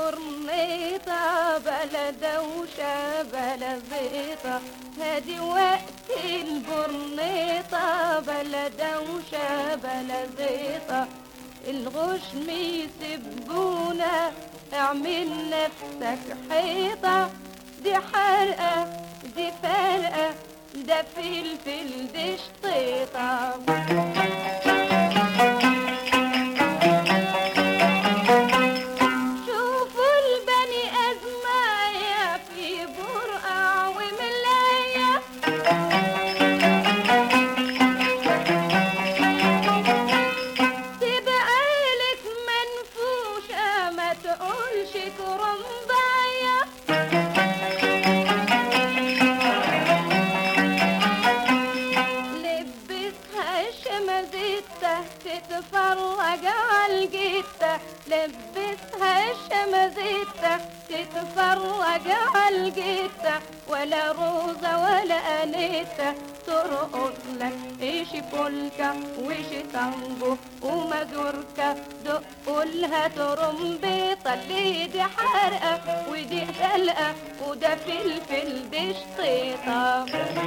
البرنيطة بلا دوشة بلا زيطة هادي وقت البرنيطة بلا دوشة بلا زيطة الغشم يسبونا اعمل نفسك حيطة دي حرقة دي فرقة ده فلفل دي شطيطة شوفوا البني أزمايا في برقع وملاية تبقى لك منفوشة ما تقولش كرنباية لبسها شمزتة تتفرج عالجتة لبسها شمزتة تتفرج عالجتة ولا روزة ولا أنيتة ترقص لك ايش بولكا وإيش تانجو ومازوركا دقولها ترمبيطة اللي دي حرقة ودي دلقة وده فلفل دي شطيطة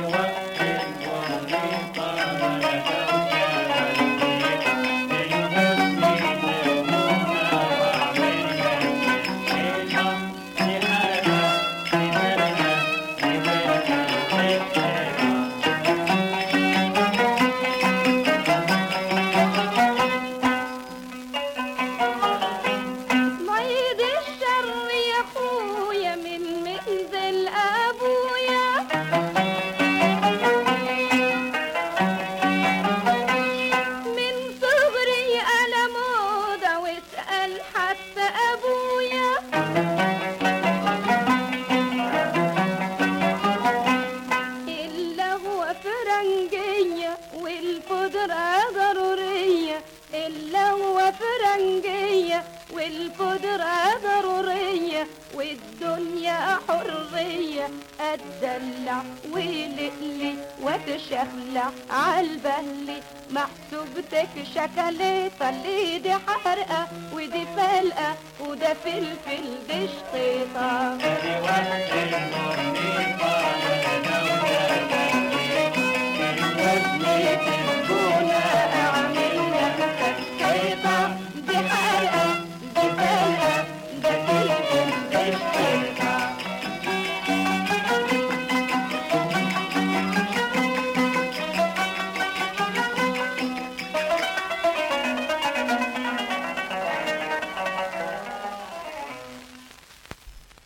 معيد الشر يا اخويا من منزل ابويا من صغري انا موضة واسأل حتى ابويا إلا هو فرنجية والقدرة ضرورية إلا هو فرنجية والقدرة ضرورية والدنيا حرية أتدلع ولقلي وتشخلع عالبهلي محسوبتك شكليطة اللي دي حرقة ودي فلقة وده فلفل دي شطيطة ادي وقت البرنيطة